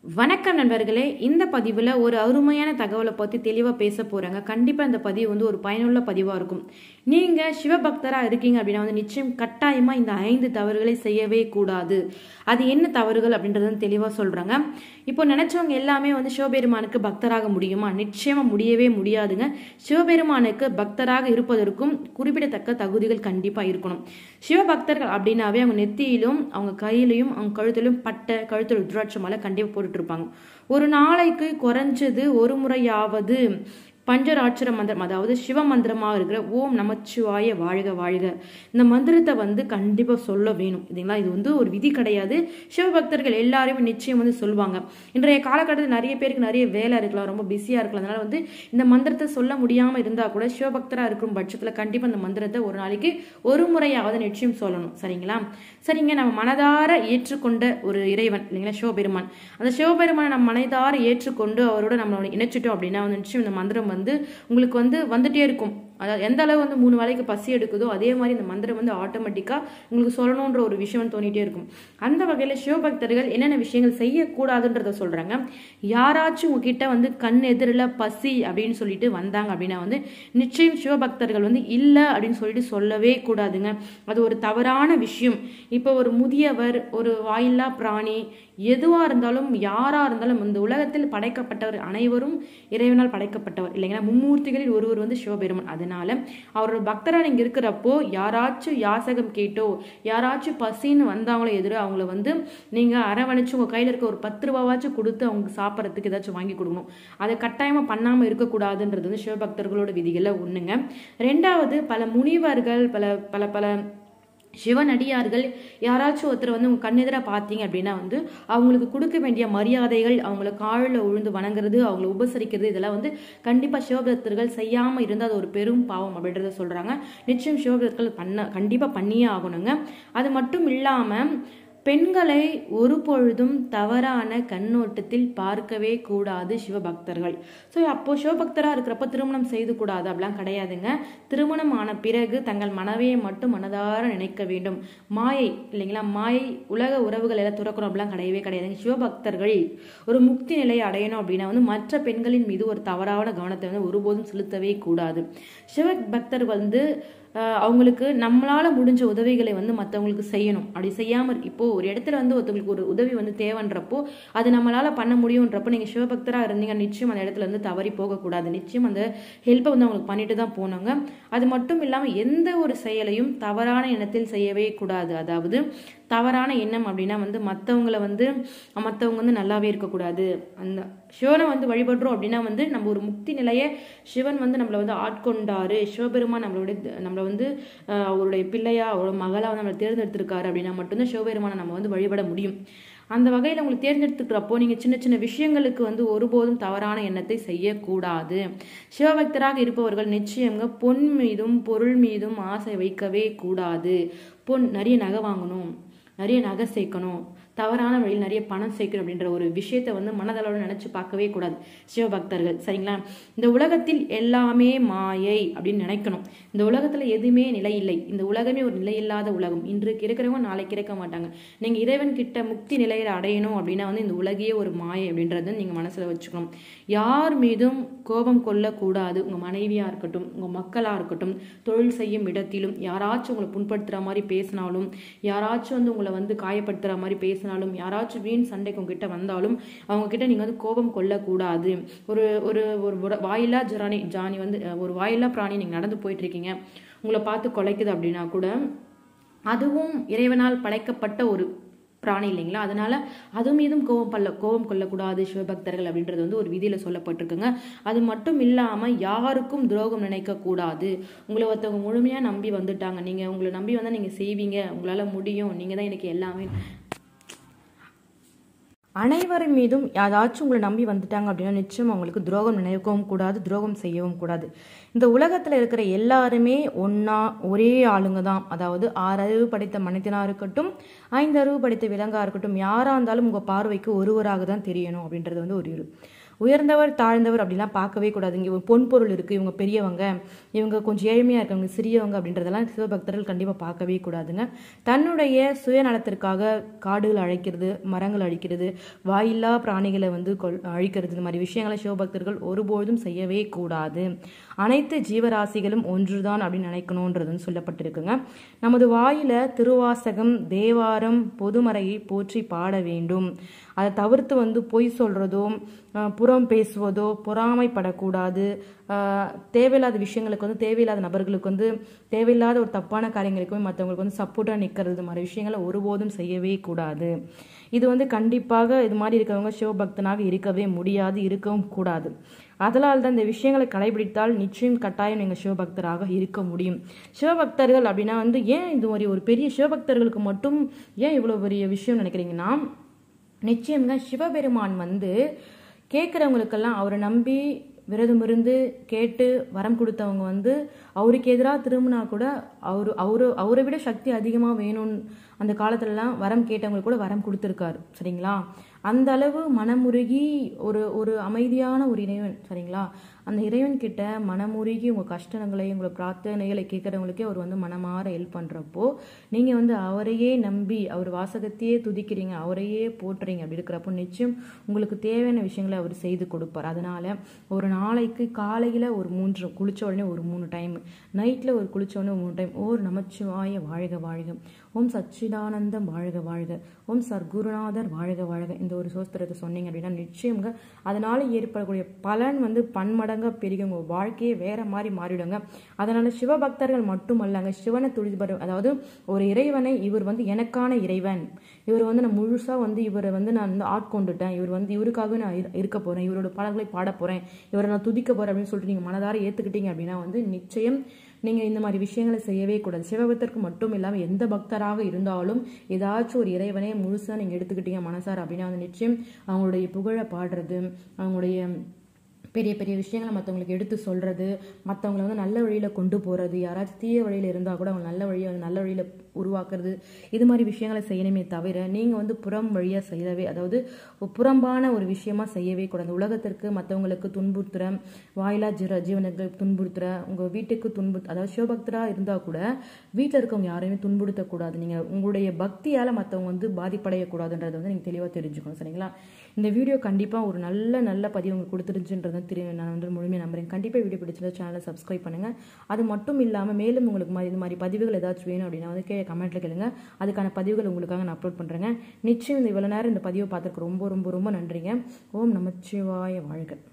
வணக்கம் நண்பர்களே இந்த பதிவில் ஒரு அருமையான தகவலை பற்றி தெளிவாக பேச போகிறாங்க கண்டிப்பாக இந்த பதிவு வந்து ஒரு பயனுள்ள பதிவாக இருக்கும் நீங்கள் சிவபக்தராக இருக்கீங்க அப்படின்னா வந்து நிச்சயம் கட்டாயமாக இந்த ஐந்து தவறுகளை செய்யவே கூடாது அது என்ன தவறுகள் அப்படின்றத வந்து தெளிவாக சொல்கிறாங்க இப்போ நினச்சவங்க எல்லாமே வந்து சிவபெருமானுக்கு பக்தராக முடியுமா நிச்சயமாக முடியவே முடியாதுங்க சிவபெருமானுக்கு பக்தராக இருப்பதற்கும் குறிப்பிடத்தக்க தகுதிகள் கண்டிப்பாக இருக்கணும் சிவபக்தர்கள் அப்படின்னாவே அவங்க நெத்தியிலும் அவங்க கையிலையும் அவங்க கழுத்திலும் பட்டை கழுத்தில் ருத்ராட்ச மாலை கண்டிப்பாக போட்டுட்டு இருப்பாங்க ஒரு நாளைக்கு குறைஞ்சது ஒரு முறையாவது பஞ்சராட்சர மந்திரம் அதாவது சிவ மந்திரமாக இருக்கிற ஓம் நமச்சிவாய வாழ்க வாழ்க இந்த மந்திரத்தை வந்து கண்டிப்பாக சொல்ல வேணும் இதுங்களா இது வந்து ஒரு விதி கிடையாது சிவபக்தர்கள் எல்லாருமே நிச்சயம் வந்து சொல்லுவாங்க இன்றைய காலகட்டத்தில் நிறைய பேருக்கு நிறைய வேலை இருக்கலாம் ரொம்ப பிஸியாக இருக்கலாம் அதனால வந்து இந்த மந்திரத்தை சொல்ல முடியாமல் இருந்தால் கூட சிவபக்தராக இருக்கும் பட்சத்தில் கண்டிப்பாக இந்த மந்திரத்தை ஒரு நாளைக்கு ஒரு முறையாவது நிச்சயம் சொல்லணும் சரிங்களா சரிங்க நம்ம மனதார ஏற்றுக்கொண்ட ஒரு இறைவன் இல்லைங்களா சிவபெருமான் அந்த சிவபெருமானை நம்ம மனதார ஏற்றுக்கொண்டு அவரோட நம்ம இணைச்சிட்டோம் அப்படின்னா வந்து நிச்சயம் இந்த மந்திரம் வந்து உங்களுக்கு வந்து வந்துட்டே இருக்கும் அதாவது எந்த அளவு வந்து மூணு வேலைக்கு பசி எடுக்குதோ அதே மாதிரி இந்த மந்திரம் வந்து ஆட்டோமேட்டிக்காக உங்களுக்கு சொல்லணுன்ற ஒரு விஷயம் தோணிட்டே இருக்கும் அந்த வகையில் சிவபக்தர்கள் என்னென்ன விஷயங்கள் செய்யக்கூடாதுன்றத சொல்கிறாங்க யாராச்சும் உங்ககிட்ட வந்து கண் எதிரில் பசி அப்படின்னு சொல்லிட்டு வந்தாங்க அப்படின்னா வந்து நிச்சயம் சிவபக்தர்கள் வந்து இல்லை அப்படின்னு சொல்லிட்டு சொல்லவே கூடாதுங்க அது ஒரு தவறான விஷயம் இப்போ ஒரு முதியவர் ஒரு வாயில்லா பிராணி எதுவாக இருந்தாலும் யாராக இருந்தாலும் இந்த உலகத்தில் படைக்கப்பட்டவர் அனைவரும் இறைவனால் படைக்கப்பட்டவர் இல்லைங்களா மும்மூர்த்திகளில் ஒருவர் வந்து சிவபெருமன் அதனால அவரோட பக்தராக நீங்கள் இருக்கிறப்போ யாராச்சும் யாசகம் கேட்டோ யாராச்சும் பசின்னு வந்தாங்களோ எதிரோ அவங்கள வந்து நீங்கள் அரவணைச்சு உங்கள் கையில் இருக்க ஒரு பத்து ரூபாவாச்சும் கொடுத்து அவங்க சாப்பிட்றதுக்கு ஏதாச்சும் வாங்கி கொடுக்கணும் அதை கட்டாயமாக பண்ணாமல் இருக்கக்கூடாதுன்றது வந்து சிவபக்தர்களோட விதிகளில் ஒன்றுங்க ரெண்டாவது பல முனிவர்கள் பல பல பல சிவனடியார்கள் யாராச்சும் ஒருத்தர் வந்து உங்கள் கண்ணெதிராக பார்த்தீங்க அப்படின்னா வந்து அவங்களுக்கு கொடுக்க வேண்டிய மரியாதைகள் அவங்கள காலில் உழுந்து வணங்குறது அவங்கள உபசரிக்கிறது இதெல்லாம் வந்து கண்டிப்பாக சிவபக்தர்கள் செய்யாமல் இருந்தால் அது ஒரு பெரும் பாவம் அப்படின்றத சொல்கிறாங்க நிச்சயம் சிவபக்தர்கள் பண்ண கண்டிப்பாக பண்ணியே ஆகணுங்க அது மட்டும் இல்லாமல் பெண்களை ஒரு பொழுதும் தவறான கண்ணோட்டத்தில் பார்க்கவே கூடாது சிவபக்தர்கள் ஸோ அப்போ சிவபக்தராக இருக்கிறப்ப திருமணம் செய்து கூடாது அப்படிலாம் கிடையாதுங்க திருமணம் ஆன பிறகு தங்கள் மனைவியை மட்டும் மனதார நினைக்க வேண்டும் மாயை இல்லைங்களா மாயை உலக உறவுகள் எல்லாம் துறக்கணும் அப்படிலாம் கிடையவே கிடையாதுங்க சிவபக்தர்கள் ஒரு முக்தி நிலையை அடையணும் அப்படின்னா வந்து மற்ற பெண்களின் மீது ஒரு தவறான கவனத்தை வந்து ஒருபோதும் செலுத்தவே கூடாது சிவபக்தர் வந்து அவங்களுக்கு நம்மளால முடிஞ்ச உதவிகளை வந்து மற்றவங்களுக்கு செய்யணும் அப்படி செய்யாமல் இப்போ ஒரு இடத்துல வந்து ஒருத்தவங்களுக்கு ஒரு உதவி வந்து தேவைன்றப்போ அது நம்மளால பண்ண முடியுன்றப்போ நீங்க சிவபக்தராக இருந்தீங்க நிச்சயம் அந்த இடத்துல இருந்து தவறி போகக்கூடாது நிச்சயம் அந்த ஹெல்ப்பை வந்து அவங்களுக்கு பண்ணிட்டு தான் போனாங்க அது மட்டும் இல்லாமல் எந்த ஒரு செயலையும் தவறான எண்ணத்தில் செய்யவே கூடாது அதாவது தவறான எண்ணம் அப்படின்னா வந்து மற்றவங்கள வந்து மற்றவங்க வந்து நல்லாவே இருக்கக்கூடாது அந்த சிவனை வந்து வழிபடுறோம் அப்படின்னா வந்து நம்ம ஒரு முக்தி நிலையை சிவன் வந்து நம்மளை வந்து ஆட்கொண்டாரு சிவபெருமான் நம்மளுடைய நம்மளை வந்து அவருடைய பிள்ளையா அவரோட மகளா வந்து நம்மளை தேர்ந்தெடுத்திருக்காரு அப்படின்னா மட்டும்தான் சிவபெருமானை நம்ம வந்து வழிபட முடியும் அந்த வகையில் உங்களுக்கு தேர்ந்தெடுத்துக்கிறப்போ நீங்கள் சின்ன சின்ன விஷயங்களுக்கு வந்து ஒருபோதும் தவறான எண்ணத்தை செய்யக்கூடாது சிவபக்தராக இருப்பவர்கள் நிச்சயங்க பொன் மீதும் பொருள் மீதும் ஆசை வைக்கவே கூடாது பொன் நிறைய நகை வாங்கணும் நிறைய நகை சேர்க்கணும் தவறான வழியில் நிறைய பணம் சேர்க்கணும் அப்படின்ற ஒரு விஷயத்த வந்து மனதளவில் நினச்சி பார்க்கவே கூடாது சிவபக்தர்கள் சரிங்களா இந்த உலகத்தில் எல்லாமே மாயை அப்படின்னு நினைக்கணும் இந்த உலகத்தில் எதுவுமே நிலை இல்லை இந்த உலகமே ஒரு நிலையில்லாத உலகம் இன்றைக்கு இருக்கிறவங்க நாளைக்கு இருக்க மாட்டாங்க நீங்கள் இறைவன் கிட்ட முக்தி நிலையில் அடையணும் அப்படின்னா வந்து இந்த உலகையே ஒரு மாயை அப்படின்றத நீங்கள் மனசில் வச்சுக்கணும் யார் மீதும் கோபம் கொள்ளக்கூடாது உங்கள் மனைவியாக இருக்கட்டும் உங்கள் மக்களாக இருக்கட்டும் தொழில் செய்யும் இடத்திலும் யாராச்சும் உங்களை புண்படுத்துகிற மாதிரி பேசினாலும் யாராச்சும் வந்து உங்களை வந்து காயப்படுத்துகிற மாதிரி பேச பேசினாலும் யாராச்சும் வீண் சண்டைக்கு உங்ககிட்ட வந்தாலும் அவங்க கிட்ட நீங்க வந்து கோபம் கொள்ளக்கூடாது ஒரு ஒரு ஒரு வாயிலா ஜரானி ஜானி வந்து ஒரு வாயிலா பிராணி நீங்க நடந்து போயிட்டு இருக்கீங்க உங்களை பார்த்து கொலைக்குது அப்படின்னா கூட அதுவும் இறைவனால் படைக்கப்பட்ட ஒரு பிராணி இல்லைங்களா அதனால அது மீதும் கோபம் பல்ல கோபம் கொள்ளக்கூடாது சிவபக்தர்கள் அப்படின்றது வந்து ஒரு விதியில சொல்லப்பட்டிருக்குங்க அது மட்டும் இல்லாம யாருக்கும் துரோகம் நினைக்க கூடாது உங்களை ஒருத்தவங்க முழுமையா நம்பி வந்துட்டாங்க நீங்க உங்களை நம்பி வந்தா நீங்க செய்வீங்க உங்களால முடியும் நீங்க தான் எனக்கு எல்லாமே அனைவரின் மீதும் யாராச்சும் உங்களை நம்பி வந்துட்டாங்க அப்படின்னா நிச்சயம் அவங்களுக்கு துரோகம் நினைக்கவும் கூடாது துரோகம் செய்யவும் கூடாது இந்த உலகத்தில் இருக்கிற எல்லாருமே ஒன்றா ஒரே ஆளுங்க தான் அதாவது ஆறு அறிவு படைத்த மனிதனாக இருக்கட்டும் ஐந்து அறிவு படைத்த விலங்காக இருக்கட்டும் யாராக இருந்தாலும் உங்கள் பார்வைக்கு ஒருவராக தான் தெரியணும் அப்படின்றது வந்து ஒரு உயர்ந்தவர் தாழ்ந்தவர் அப்படிலாம் பார்க்கவே கூடாது இங்கே ஒரு பொன் பொருள் இருக்குது இவங்க பெரியவங்க இவங்க கொஞ்சம் ஏழ்மையாக இருக்கவங்க சிறியவங்க அப்படின்றதெல்லாம் சிவபக்தர்கள் கண்டிப்பாக பார்க்கவே கூடாதுங்க தன்னுடைய சுயநலத்திற்காக காடுகள் அழைக்கிறது மரங்கள் அழிக்கிறது வாயில்லா பிராணிகளை வந்து கொல் அழிக்கிறது இந்த மாதிரி விஷயங்களை சிவபக்தர்கள் ஒருபொழுதும் செய்யவே கூடாது அனைத்து ஜீவராசிகளும் ஒன்றுதான் அப்படின்னு நினைக்கணுன்றதுன்னு சொல்லப்பட்டிருக்குங்க நமது வாயில திருவாசகம் தேவாரம் பொதுமறையை போற்றி பாட வேண்டும் அதை தவிர்த்து வந்து பொய் சொல்றதோ அஹ், புறம் பேசுவதோ பொறாமைப்படக்கூடாது அஹ், தேவையில்லாத விஷயங்களுக்கு வந்து தேவையில்லாத நபர்களுக்கு வந்து தேவையில்லாத ஒரு தப்பான காரியங்களுக்கு போய் மற்றவங்களுக்கு வந்து சப்போர்ட்டாக நிற்கிறது மாதிரி விஷயங்களை ஒருபோதும் செய்யவே கூடாது இது வந்து கண்டிப்பாக இது மாதிரி இருக்கிறவங்க சிவபக்தனாக இருக்கவே முடியாது இருக்கவும் கூடாது அதனால் தான் இந்த விஷயங்களை கடைபிடித்தால் நிச்சயம் கட்டாயம் நீங்கள் சிவபக்தராக இருக்க முடியும் சிவபக்தர்கள் அப்படின்னா வந்து ஏன் இது மாதிரி ஒரு பெரிய சிவபக்தர்களுக்கு மட்டும் ஏன் இவ்வளோ பெரிய விஷயம் நினைக்கிறீங்கன்னா நிச்சயம்ங்க சிவபெருமான் வந்து கேட்குறவங்களுக்கெல்லாம் அவரை நம்பி விரதம் இருந்து கேட்டு வரம் கொடுத்தவங்க வந்து அவருக்கு எதிராக திரும்பினா கூட அவரு அவரு அவரை விட சக்தி அதிகமாக வேணும்னு அந்த காலத்துலலாம் வரம் கேட்டவங்களுக்கு கூட வரம் கொடுத்துருக்காரு சரிங்களா அந்த அளவு மனமுருகி ஒரு ஒரு அமைதியான ஒரு இறைவன் சரிங்களா அந்த இறைவன் கிட்ட மனமுருகி உங்கள் கஷ்டங்களை உங்களை பிரார்த்தனைகளை கேட்குறவங்களுக்கே அவர் வந்து மனமாற ஹெல்ப் பண்ணுறப்போ நீங்கள் வந்து அவரையே நம்பி அவர் வாசகத்தையே துதிக்கிறீங்க அவரையே போற்றுறீங்க அப்படி இருக்கிறப்போ நிச்சயம் உங்களுக்கு தேவையான விஷயங்களை அவர் செய்து கொடுப்பார் அதனால ஒரு நாளைக்கு காலையில் ஒரு மூன்று குளிச்ச உடனே ஒரு மூணு டைம் நைட்டில் ஒரு குளிச்ச உடனே மூணு டைம் ஓர் நமச்சிவாய வாழ்க வாழ்க ஓம் சச்சிதானந்தம் வாழ்க வாழ்க ஓம் சர்க்குருநாதர் வாழ்க வாழ்க இந்த ஒரு சோஸ்திரத்தை சொன்னீங்க அப்படின்னா நிச்சயங்க அதனால ஏற்படக்கூடிய பலன் வந்து பன்மடங்காக பெருகி உங்கள் வாழ்க்கையே வேற மாதிரி மாறிடுங்க அதனால சிவபக்தர்கள் மட்டுமல்லங்க சிவனை துடிபடு அதாவது ஒரு இறைவனை இவர் வந்து எனக்கான இறைவன் இவர் வந்து நான் முழுசா வந்து இவரை வந்து நான் வந்து ஆட்கொண்டுட்டேன் இவர் வந்து இவருக்காகவே நான் இரு- இருக்க போறேன் இவரோட பாடல்களை பாட போறேன் இவரை நான் துதிக்க போறேன் அப்படின்னு சொல்லிட்டு நீங்க மனதார ஏத்துக்கிட்டீங்க அப்படின்னா வந்து நிச்சயம் நீங்க இந்த மாதிரி விஷயங்களை செய்யவே கூடாது சிவபக்தருக்கு மட்டும் இல்லாம எந்த பக்தராக இருந்தாலும் ஏதாச்சும் ஒரு இறைவனே முழுசா நீங்க எடுத்துக்கிட்டீங்க மனசார அப்படின்னா வந்து நிச்சயம் அவங்களுடைய புகழை பாடுறது அவங்களுடைய பெரிய பெரிய விஷயங்களை மற்றவங்களுக்கு எடுத்து சொல்றது மற்றவங்களை வந்து நல்ல வழியில் கொண்டு போகிறது யாராச்சும் தீய வழியில் இருந்தால் கூட அவங்க நல்ல வழியை வந்து நல்ல வழியில் உருவாக்குறது இது மாதிரி விஷயங்களை செய்யணுமே தவிர நீங்கள் வந்து புறம் வழியாக செய்யவே அதாவது புறம்பான ஒரு விஷயமா செய்யவே கூடாது உலகத்திற்கு மற்றவங்களுக்கு துன்புறுத்துற வாயிலா ஜீர ஜீவனங்களுக்கு துன்புறுத்துற உங்கள் வீட்டுக்கு துன்பு அதாவது சிவபக்தராக இருந்தால் கூட வீட்டில் இருக்கவங்க யாரையுமே துன்புறுத்தக்கூடாது நீங்கள் உங்களுடைய பக்தியால் மற்றவங்க வந்து பாதிப்படையக்கூடாதுன்றதை வந்து நீங்கள் தெளிவாக தெரிஞ்சுக்கணும் சரிங்களா இந்த வீடியோ கண்டிப்பாக ஒரு நல்ல நல்ல பதிவு உங்களுக்கு கொடுத்துருச்சுன்றதை திரு நான் வந்து முழுமையாக நம்புறேன் கண்டிப்பாக வீடியோ பிடிச்சிருந்தா சேனலை சப்ஸ்கிரைப் பண்ணுங்கள் அது மட்டும் இல்லாமல் மேலும் உங்களுக்கு மாதிரி இந்த மாதிரி பதிவுகள் ஏதாச்சும் வேணும் அப்படின்னா வந்து கீழே கமெண்ட்டில் கேளுங்க அதுக்கான பதிவுகள் உங்களுக்காக நான் அப்லோட் பண்ணுறேங்க நிச்சயம் இந்த இவ்வளோ நேரம் இந்த பதிவை பார்த்துருக்கு ரொம்ப ரொம்ப ரொம்ப நன்றிங்க ஓம் நமச்சிவாய வாழ்க